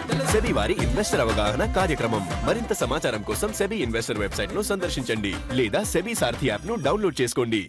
SEBI వారి investor అవగాహన కార్యక్రమం మరింత సమాచారం కోసం సెబీ ఇన్వెస్టర్ వెబ్సైట్ ను సందర్శించండి లేదా సెబీ సారథి యాప్ ను డౌన్లోడ్ చేసుకోండి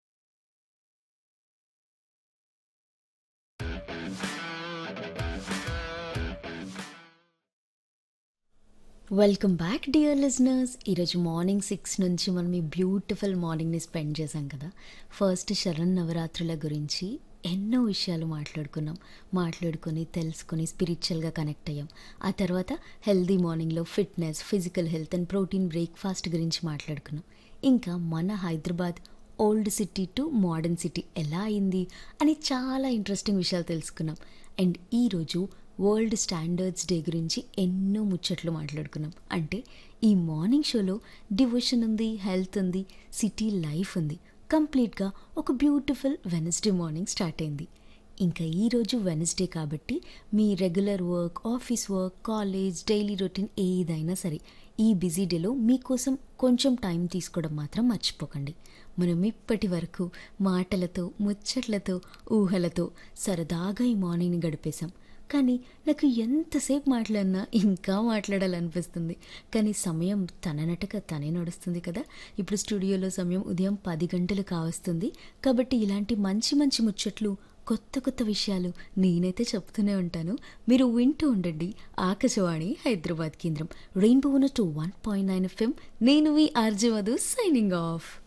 వెల్కమ్ బ్యాక్ డియర్ లిజనర్స్ ఈరోజు మార్నింగ్ సిక్స్ నుంచి మనం ఈ బ్యూటిఫుల్ మార్నింగ్ని స్పెండ్ చేశాం కదా ఫస్ట్ శరణ్ నవరాత్రుల గురించి ఎన్నో విషయాలు మాట్లాడుకున్నాం మాట్లాడుకొని తెలుసుకొని స్పిరిచువల్గా కనెక్ట్ అయ్యాం ఆ తర్వాత హెల్దీ మార్నింగ్లో fitness physical health and protein breakfast గురించి మాట్లాడుకున్నాం ఇంకా మన Hyderabad old city to modern city ఎలా అయింది అని చాలా ఇంట్రెస్టింగ్ విషయాలు తెలుసుకున్నాం అండ్ ఈరోజు వరల్డ్ స్టాండర్డ్స్ డే గురించి ఎన్నో ముచ్చట్లు మాట్లాడుకున్నాం అంటే ఈ మార్నింగ్ షోలో డివోషన్ ఉంది హెల్త్ ఉంది సిటీ లైఫ్ ఉంది కంప్లీట్గా ఒక బ్యూటిఫుల్ వెనస్డే మార్నింగ్ స్టార్ట్ అయింది ఇంకా ఈరోజు వెనస్డే కాబట్టి మీ regular work office work college daily routine ఏదైనా సరే ఈ బిజీ డేలో మీకోసం కొంచెం టైం తీసుకోవడం మాత్రం మర్చిపోకండి మనం ఇప్పటి వరకు మాటలతో ముచ్చట్లతో ఊహలతో సరదాగా ఈ మార్నింగ్ని గడిపేశాం కానీ నాకు ఎంతసేపు మాట్లాడినా ఇంకా మాట్లాడాలనిపిస్తుంది కానీ సమయం తననటక తనే నడుస్తుంది కదా ఇప్పుడు స్టూడియోలో సమయం ఉదయం పది గంటలు కావస్తుంది కాబట్టి ఇలాంటి మంచి మంచి ముచ్చట్లు కొత్త కొత్త విషయాలు నేనైతే చెప్తూనే ఉంటాను మీరు వింటూ ఉండండి ఆకాశవాణి హైదరాబాద్ కేంద్రం rainbow two one point nine FM నేను మీ ఆర్జే మధు సైనింగ్ ఆఫ్